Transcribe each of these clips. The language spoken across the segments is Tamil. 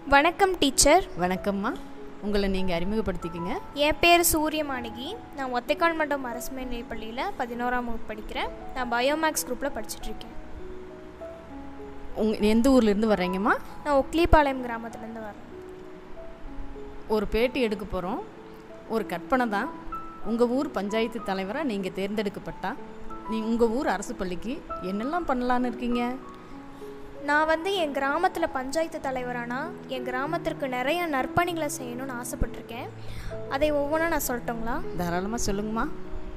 வணக்கம் டீச்சர் வணக்கம்மா உங்களை நீங்கள் அறிமுகப்படுத்திக்கங்க என் பேர் சூரியமாணிகி நான் ஒத்தைக்கால் மண்டம் அரசு மேல்நிலைப் பள்ளியில் பதினோராம் வகுப்பு படிக்கிறேன் நான் பயோமேக்ஸ் குரூப்பில் படிச்சுட்ருக்கேன் உங் எந்த ஊர்லேருந்து வர்றீங்கம்மா நான் ஒக்லிபாளையம் கிராமத்துலேருந்து வரேன் ஒரு பேட்டி எடுக்க போகிறோம் ஒரு கற்பனை தான் உங்கள் ஊர் பஞ்சாயத்து தலைவராக நீங்கள் தேர்ந்தெடுக்கப்பட்டா நீ உங்கள் ஊர் அரசு பள்ளிக்கு என்னெல்லாம் பண்ணலான்னு இருக்கீங்க நான் வந்து என் கிராமத்தில் பஞ்சாயத்து தலைவரானா என் கிராமத்திற்கு நிறைய நற்பணிகளை செய்யணும்னு ஆசைப்பட்டிருக்கேன் அதை ஒவ்வொன்றா நான் சொல்லட்டுங்களா தாராளமாக சொல்லுங்கம்மா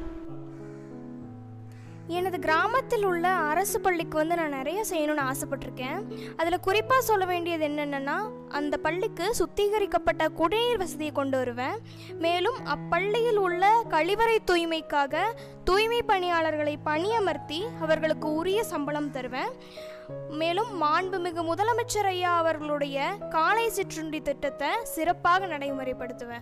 எனது கிராமத்தில் உள்ள அரசு பள்ளிக்கு வந்து நான் நிறைய செய்யணும்னு ஆசைப்பட்டிருக்கேன் அதில் குறிப்பாக சொல்ல வேண்டியது என்னென்னா அந்த பள்ளிக்கு சுத்திகரிக்கப்பட்ட குடிநீர் வசதியை கொண்டு வருவேன் மேலும் அப்பள்ளியில் உள்ள கழிவறை தூய்மைக்காக தூய்மை பணியாளர்களை பணியமர்த்தி அவர்களுக்கு உரிய சம்பளம் தருவேன் மேலும் மாண்புமிகு முதலமைச்சர் ஐயா அவர்களுடைய காலை சிற்றுண்டி திட்டத்தை சிறப்பாக நடைமுறைப்படுத்துவேன்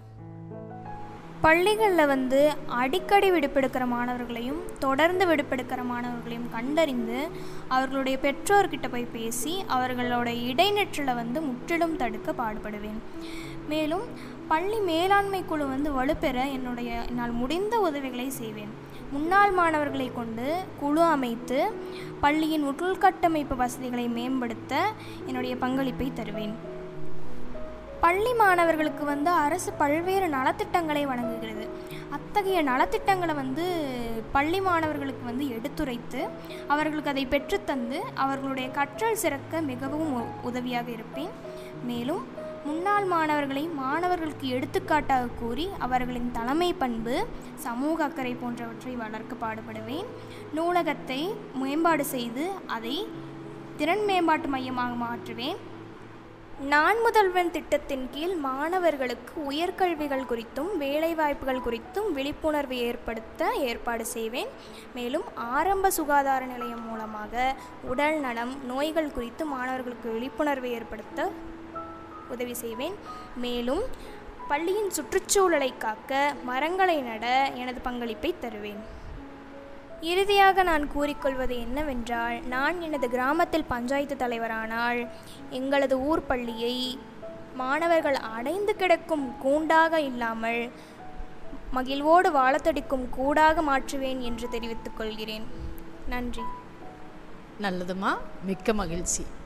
பள்ளிகளில் வந்து அடிக்கடி விடுப்பெடுக்கிற மாணவர்களையும் தொடர்ந்து விடுப்பெடுக்கிற மாணவர்களையும் கண்டறிந்து அவர்களுடைய பெற்றோர்கிட்ட போய் பேசி அவர்களோட இடைநிற்றலை வந்து முற்றிலும் தடுக்க பாடுபடுவேன் மேலும் பள்ளி மேலாண்மை குழு வந்து வலுப்பெற என்னுடைய என்னால் முடிந்த உதவிகளை செய்வேன் முன்னாள் மாணவர்களை கொண்டு குழு அமைத்து பள்ளியின் உள்கட்டமைப்பு வசதிகளை மேம்படுத்த என்னுடைய பங்களிப்பை தருவேன் பள்ளி மாணவர்களுக்கு வந்து அரசு பல்வேறு நலத்திட்டங்களை வழங்குகிறது அத்தகைய நலத்திட்டங்களை வந்து பள்ளி மாணவர்களுக்கு வந்து எடுத்துரைத்து அவர்களுக்கு அதை பெற்றுத்தந்து அவர்களுடைய கற்றல் சிறக்க மிகவும் உ- உதவியாக இருப்பேன் மேலும் முன்னாள் மாணவர்களை மாணவர்களுக்கு எடுத்துக்காட்டாக கூறி அவர்களின் தலைமை பண்பு சமூக அக்கறை போன்றவற்றை வளர்க்க பாடுபடுவேன் நூலகத்தை மேம்பாடு செய்து அதை திறன் மேம்பாட்டு மையமாக மாற்றுவேன் நான் முதல்வன் திட்டத்தின் கீழ் மாணவர்களுக்கு உயர்கல்விகள் குறித்தும் வேலைவாய்ப்புகள் குறித்தும் விழிப்புணர்வு ஏற்படுத்த ஏற்பாடு செய்வேன் மேலும் ஆரம்ப சுகாதார நிலையம் மூலமாக உடல் நலம் நோய்கள் குறித்து மாணவர்களுக்கு விழிப்புணர்வு ஏற்படுத்த உதவி செய்வேன் மேலும் பள்ளியின் சுற்றுச்சூழலை காக்க மரங்களை நட எனது பங்களிப்பை தருவேன் இறுதியாக நான் கூறிக்கொள்வது என்னவென்றால் நான் எனது கிராமத்தில் பஞ்சாயத்து தலைவரானால் எங்களது ஊர் பள்ளியை மாணவர்கள் அடைந்து கிடக்கும் கூண்டாக இல்லாமல் மகிழ்வோடு வாழத்தடிக்கும் கூடாக மாற்றுவேன் என்று தெரிவித்துக் கொள்கிறேன் நன்றி நல்லதுமா மிக்க மகிழ்ச்சி